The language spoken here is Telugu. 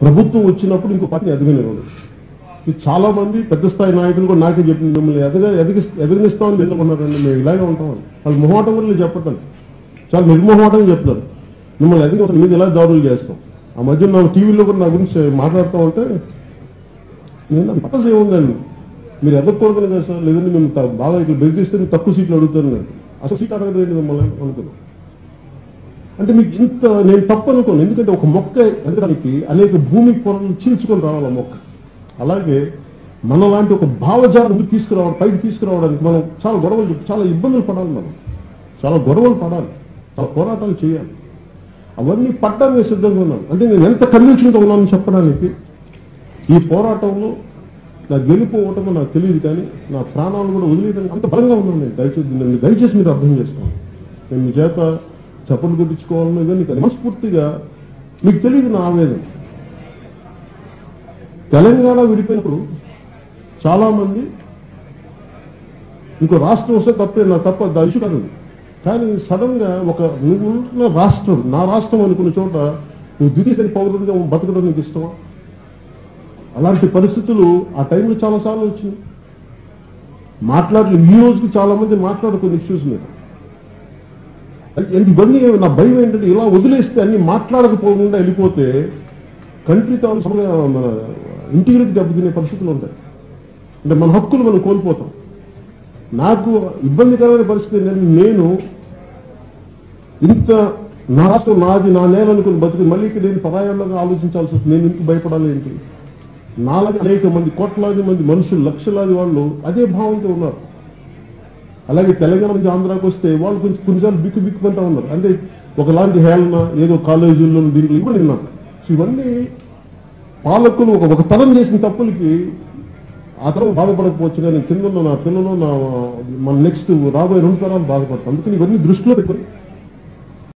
ప్రభుత్వం వచ్చినప్పుడు ఇంకో పార్టీని ఎదగనివ్వదు ఇది చాలా మంది పెద్ద స్థాయి నాయకులు కూడా నాకే చెప్పింది మిమ్మల్ని ఎదగ ఎదగి ఎదగనిస్తామని ఎదుర్కొన్నారండి మేము ఇలాగే ఉంటామని వాళ్ళు మొహమాటం వల్ల చెప్పటం చాలా నిర్మోహమాటం చెప్తారు మిమ్మల్ని ఎదిగి మీద ఇలా దాడులు చేస్తాం ఆ మధ్య నా టీవీలో కూడా నా గురించి మాట్లాడుతూ ఉంటే నేను నాకు పక్కస ఏముందండి మీరు ఎదగకూడదని కదా సార్ లేదంటే మేము త- బాగా ఇట్లా బెదిరిస్తే మీరు తక్కువ సీట్లు అడుగుతారు నేను అసలు సీట్ అడగలేదు మిమ్మల్ని అనుకున్నాను అంటే మీకు ఇంత నేను తప్పు అనుకోను ఎందుకంటే ఒక మొక్క ఎదగడానికి అనేక భూమి పొరలు చీల్చుకొని రావాలి ఆ మొక్క అలాగే మన లాంటి ఒక భావజాలం ముందుకు తీసుకురావడం పైకి తీసుకురావడానికి మనం చాలా గొడవలు చాలా ఇబ్బందులు పడాలి మనం చాలా గొడవలు పడాలి చాలా పోరాటాలు చేయాలి అవన్నీ పడ్డానికి సిద్ధంగా ఉన్నాను అంటే నేను ఎంత కన్విన్షన్గా ఉన్నానని చెప్పడానికి ఈ పోరాటంలో నా గెలుపు ఓటమో నాకు తెలియదు కానీ నా ప్రాణాలు కూడా వదిలేయడానికి అంత బలంగా ఉన్నాను నేను దయచేసి దీన్ని దయచేసి మీరు అర్థం చేసుకోండి నేను మీ చేత చప్పట్లు కొట్టించుకోవాలని ఇవన్నీ కాదు. మనస్ఫూర్తిగా మీకు తెలియదు నా ఆవేదన తెలంగాణ విడిపోయినప్పుడు చాలా మంది ఇంకో రాష్ట్రం వస్తే తప్పే నా తప్ప దా ఇష్యూ కాదు అది. కానీ సడన్ గా ఒక నువ్వు ఉన్న రాష్ట్రం నా రాష్ట్రం అనుకున్న చోట నువ్వు ద్వితీయ పౌరుడిగా బతకడం నీకు ఇష్టమా అలాంటి పరిస్థితులు ఆ టైంలో చాలా సార్లు వచ్చినాయి మాట్లాడలేదు ఈ రోజుకి చాలా మంది మాట్లాడుకున్న ఇష్యూస్ మీద అయితే ఇవన్నీ నా భయం ఏంటంటే ఇలా వదిలేస్తే అన్ని మాట్లాడకపోకుండా వెళ్ళిపోతే కంట్రీ తాను మన ఇంటిగ్రిటీ దెబ్బతినే పరిస్థితులు ఉంటాయి అంటే మన హక్కులు మనం కోల్పోతాం నాకు ఇబ్బందికరమైన పరిస్థితి ఏంటంటే నేను ఇంత నా రాష్ట్రం నాది నా నేల అనుకుని బతుకు మళ్ళీ ఇక్కడ నేను పరాయాళ్ళగా ఆలోచించాల్సి వస్తుంది నేను ఇంటికి భయపడాలి ఏంటి నాలాగే అనేక మంది కోట్లాది మంది మనుషులు లక్షలాది వాళ్ళు అదే భావంతో ఉన్నారు అలాగే తెలంగాణ నుంచి ఆంధ్రాకి వస్తే వాళ్ళు కొంచెం కొన్నిసార్లు బిక్కు బిక్కుమంటా ఉన్నారు అంటే ఒకలాంటి హేళన ఏదో కాలేజీల్లో దీంట్లో ఇవి కూడా విన్నాం సో ఇవన్నీ పాలకులు ఒక ఒక తరం చేసిన తప్పులకి ఆ తరం బాధపడకపోవచ్చు కానీ కింద ఉన్న నా పిల్లలు నా మన నెక్స్ట్ రాబోయే రెండు తరాలు బాధపడతాం అందుకని ఇవన్నీ దృష్టిలో పెట్టుకొని